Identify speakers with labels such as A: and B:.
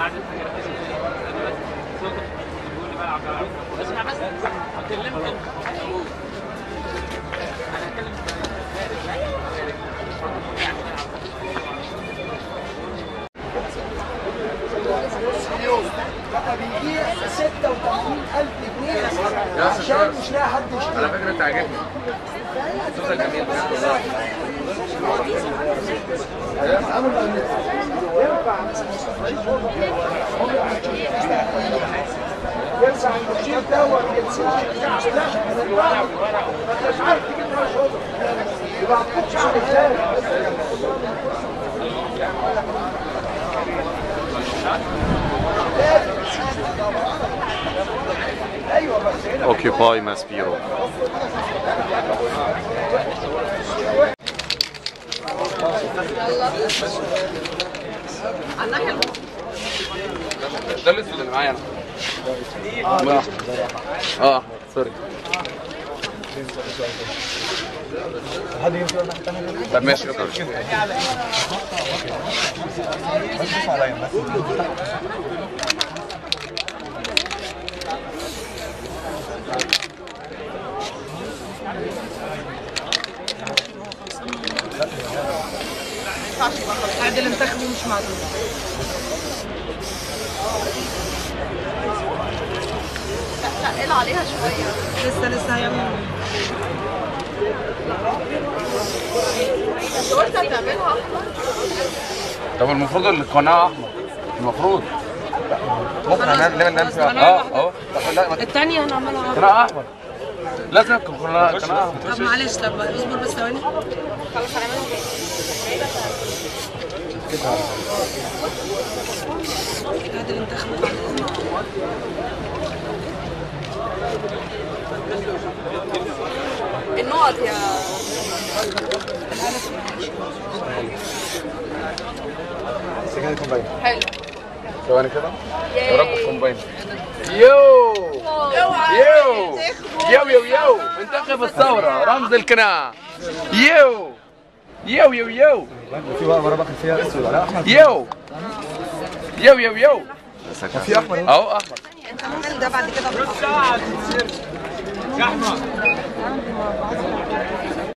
A: اسمع بس هكلمك
B: بقى بيبيع 36000 جنيه عشان مش لاقي حد يشتري
C: على فكره انت عاجبني صوتك جميل بجد والله
B: ينفع ينفع التشير دوت يتسمع لا ما انتش عارف تجيب لها شغل يبقى هتحط شعر ازاي ايوه بس هنا
D: اوكيوباي ماسبيرو
C: ده الاسود اللي معايا انا اه سوري طب ماشي شكرا
E: بعد اللي انتخبوا مش معلوم
F: تقل عليها شوية
E: لسه لسه هيعملوا
F: انت قلت هتعملها
C: طب المفروض القناع احمر المفروض ممكن نعمل نعمل نعمل فيها
E: قناع
C: اه اهو طب لا ما-
E: الثانية هنعملها
C: قناع احمر لازم يكون قناع قناع احمر
E: طب معلش طب اصبر بس ثواني
F: خلاص هنعملها
E: بعد اللي انتخبوا بعد اذنك
F: النقط يا حلو
C: ثواني كده يا
F: ياي.
C: رب تكون باينه يو يو يو يو يو منتخب الثورة رمز القناع يو يو يو يو
G: في بقى مرة باخد فيها اسود على احمد
C: يو يو يو يو
G: في احمر
C: اهو احمر
E: انت عامل ده بعد كده